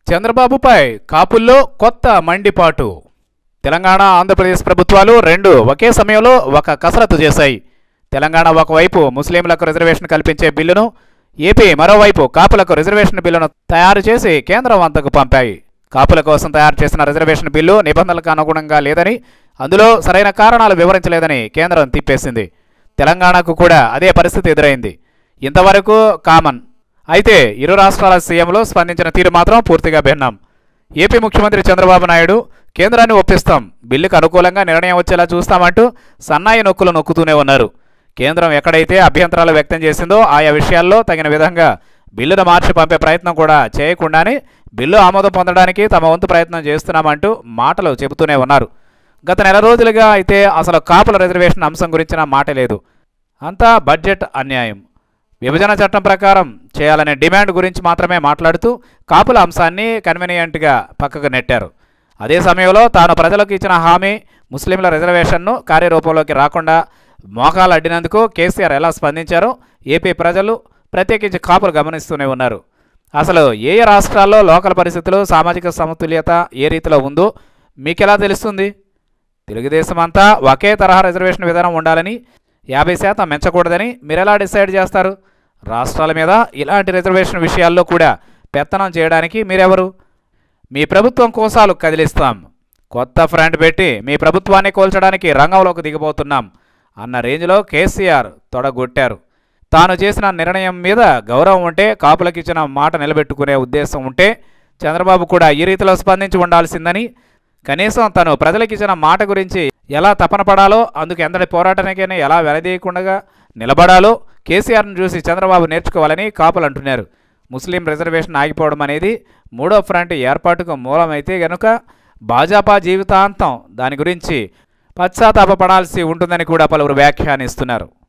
చంద్రబాబుపై కాపుల్లో కొత్త మండిపాటు తెలంగాణ ఆంధ్రప్రదేశ్ ప్రభుత్వాలు రెండు ఒకే సమయంలో ఒక కసరత్తు చేశాయి తెలంగాణ ఒకవైపు ముస్లింలకు రిజర్వేషన్ కల్పించే బిల్లును ఏపీ మరోవైపు కాపులకు రిజర్వేషన్ బిల్లును తయారు చేసి కేంద్రం వద్దకు పంపాయి కాపుల కోసం తయారు చేసిన రిజర్వేషన్ బిల్లు నిబంధనలకు అనుగుణంగా లేదని అందులో సరైన కారణాలు వివరించలేదని కేంద్రం తిప్పేసింది తెలంగాణకు కూడా అదే పరిస్థితి ఎదురైంది ఇంతవరకు కామన్ అయితే ఇరు రాష్ట్రాల సీఎంలు స్పందించిన తీరు మాత్రం పూర్తిగా భిన్నం ఏపీ ముఖ్యమంత్రి చంద్రబాబు నాయుడు కేంద్రాన్ని ఒప్పిస్తాం బిల్లుకు అనుకూలంగా నిర్ణయం వచ్చేలా చూస్తామంటూ సన్నాయి నొక్కులు నొక్కుతూనే ఉన్నారు కేంద్రం ఎక్కడైతే అభ్యంతరాలు వ్యక్తం చేసిందో ఆయా విషయాల్లో తగిన విధంగా బిల్లును మార్చి పంపే ప్రయత్నం కూడా చేయకుండానే బిల్లు ఆమోదం పొందడానికి తమ వంతు ప్రయత్నం చేస్తున్నామంటూ మాటలు చెబుతూనే ఉన్నారు గత నెల రోజులుగా అయితే అసలు కాపుల రిజర్వేషన్ అంశం గురించిన మాట లేదు అంతా బడ్జెట్ అన్యాయం విభజన చట్టం ప్రకారం చేయాలనే డిమాండ్ గురించి మాత్రమే మాట్లాడుతూ కాపుల అంశాన్ని కన్వీనియంట్గా పక్కకు నెట్టారు అదే సమయంలో తాను ప్రజలకు ఇచ్చిన హామీ ముస్లింల రిజర్వేషన్ను కార్యరూపంలోకి రాకుండా మోకాలు అడ్డినందుకు కేసీఆర్ ఎలా స్పందించారో ఏపీ ప్రజలు ప్రత్యేకించి కాపులు గమనిస్తూనే ఉన్నారు అసలు ఏ ఏ రాష్ట్రాల్లో లోకల్ పరిస్థితులు సామాజిక సమతుల్యత ఏ రీతిలో ఉందో మీకెలా తెలుస్తుంది తెలుగుదేశం అంతా ఒకే తరహా రిజర్వేషన్ విధానం ఉండాలని యాభై శాతం పెంచకూడదని మీరెలా డిసైడ్ చేస్తారు రాష్ట్రాల మీద ఇలాంటి రిజర్వేషన్ విషయాల్లో కూడా పెత్తనం చేయడానికి మీరెవరు మీ ప్రభుత్వం కోసాలు కదిలిస్తాం కొత్త ఫ్రంట్ పెట్టి మీ ప్రభుత్వాన్ని కోల్చడానికి రంగంలోకి దిగబోతున్నాం అన్న రేంజ్లో కేసీఆర్ తొడగొట్టారు తాను చేసిన నిర్ణయం మీద గౌరవం ఉంటే కాపులకు ఇచ్చిన మాట నిలబెట్టుకునే ఉద్దేశం ఉంటే చంద్రబాబు కూడా ఈ రీతిలో స్పందించి ఉండాల్సిందని కనీసం తను ప్రజలకు ఇచ్చిన మాట గురించి ఎలా తపన పడాలో అందుకు ఎంతటి పోరాటానికైనా ఎలా వెనదీయకుండా నిలబడాలో కేసీఆర్ను చూసి చంద్రబాబు నేర్చుకోవాలని కాపులు అంటున్నారు ముస్లిం రిజర్వేషన్ ఆగిపోవడం అనేది మూడో ఫ్రంట్ ఏర్పాటుకు మూలమైతే గనుక భాజపా జీవితాంతం దాని గురించి పశ్చాత్తాపపడాల్సి ఉంటుందని కూడా పలువురు వ్యాఖ్యానిస్తున్నారు